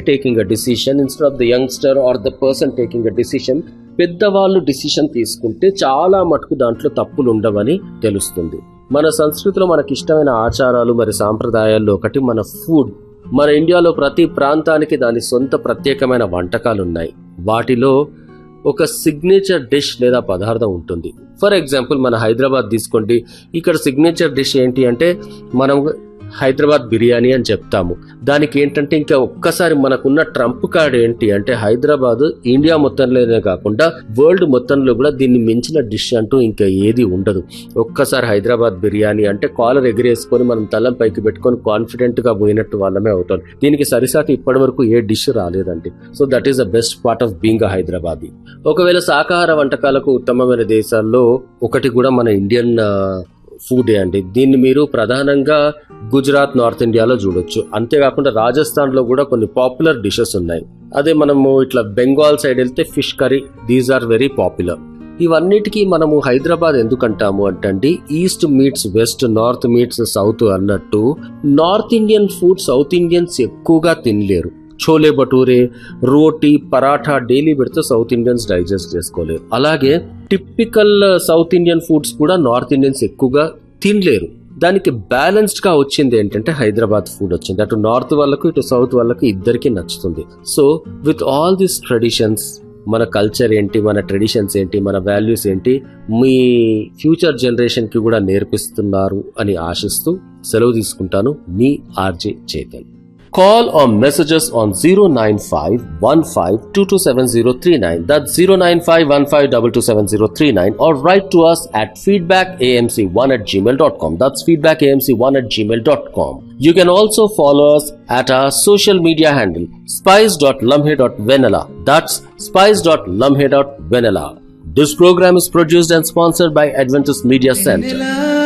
Taking a decision instead of the youngster or the person taking a decision పెద్దవాళ్ళు decision తీసుకుంటే చాలా మటుకు దాంట్లో తప్పులు ఉండవని తెలుస్తుంది మన సంస్కృతిలో మనకి ఇష్టమైన ఆచారాలు మరి సాంప్రదాయాల్లో ఒకటి మన ఫుడ్ మన ఇండియాలో ప్రతి ప్రాంతానికి దాని సొంత ప్రత్యేకమైన వంటకాలు ఉన్నాయి వాటిలో ఒక సిగ్నేచర్ డిష్ లేదా పదార్థం ఉంటుంది ఫర్ ఎగ్జాంపుల్ మన హైదరాబాద్ తీసుకోండి ఇక్కడ సిగ్నేచర్ డిష్ ఏంటి అంటే మనం హైదరాబాద్ బిర్యానీ అని చెప్తాము దానికి ఏంటంటే ఇంకా ఒక్కసారి మనకున్న ట్రంప్ కార్డ్ ఏంటి అంటే హైదరాబాద్ ఇండియా మొత్తంలోనే కాకుండా వరల్డ్ మొత్తంలో కూడా దీన్ని మించిన డిష్ అంటూ ఇంకా ఏది ఉండదు ఒక్కసారి హైదరాబాద్ బిర్యానీ అంటే కాలర్ ఎగిరేసుకొని మనం తలం పైకి పెట్టుకొని కాన్ఫిడెంట్ గా పోయినట్టు వాళ్ళమే అవుతాం దీనికి సరిసాటి ఇప్పటి వరకు ఏ డిష్ రాలేదండి so that is the best part of being a Hyderabadi ఒకవేళ శాకాహార వంటకాలకు ఉత్తమమైన దేశాల్లో ఒకటి కూడా మన ఇండియన్ ఫుడ్ అండి దీన్ని మీరు ప్రధానంగా గుజరాత్ నార్త్ ఇండియాలో చూడొచ్చు అంతేకాకుండా రాజస్థాన్ లో కూడా కొన్ని పాపులర్ డిషెస్ ఉన్నాయి అదే మనము ఇట్లా బెంగాల్ సైడ్ వెళ్తే fish curry these are very popular ఇవన్నిటికీ మనము హైదరాబాద్ ఎందుకంటాము అంటే east meets west north meets south అన్నట్టు north Indian food south Indians ఎక్కువగా తినలేరు చోలే భటూరే రోటీ పరాఠా డైలీ పెడితే సౌత్ ఇండియన్స్ డైజెస్ట్ చేసుకోలేరు అలాగే టిపికల్ సౌత్ ఇండియన్ ఫుడ్స్ కూడా నార్త్ ఇండియన్స్ ఎక్కువగా తినలేరు దానికి బ్యాలెన్స్డ్ గా వచ్చింది ఏంటంటే హైదరాబాద్ ఫుడ్ వచ్చింది అటు నార్త్ వాళ్ళకు ఇటు సౌత్ వాళ్ళకు ఇద్దరికి నచ్చుతుంది so with all these traditions మన కల్చర్ ఏంటి మన ట్రెడిషన్స్ ఏంటి మన వాల్యూస్ ఏంటి మీ ఫ్యూచర్ జనరేషన్ కి కూడా నేర్పిస్తున్నారు అని ఆశిస్తూ సెలవు తీసుకుంటాను మీ RJ Chetan Call or message us on 09515227039. That's 09515227039 or write to us at feedbackamc1 at gmail.com. That's feedbackamc1 at gmail.com. You can also follow us at our social media handle spice.lumhe.vanilla. That's spice.lumhe.vanilla. This program is produced and sponsored by Adventist Media Center.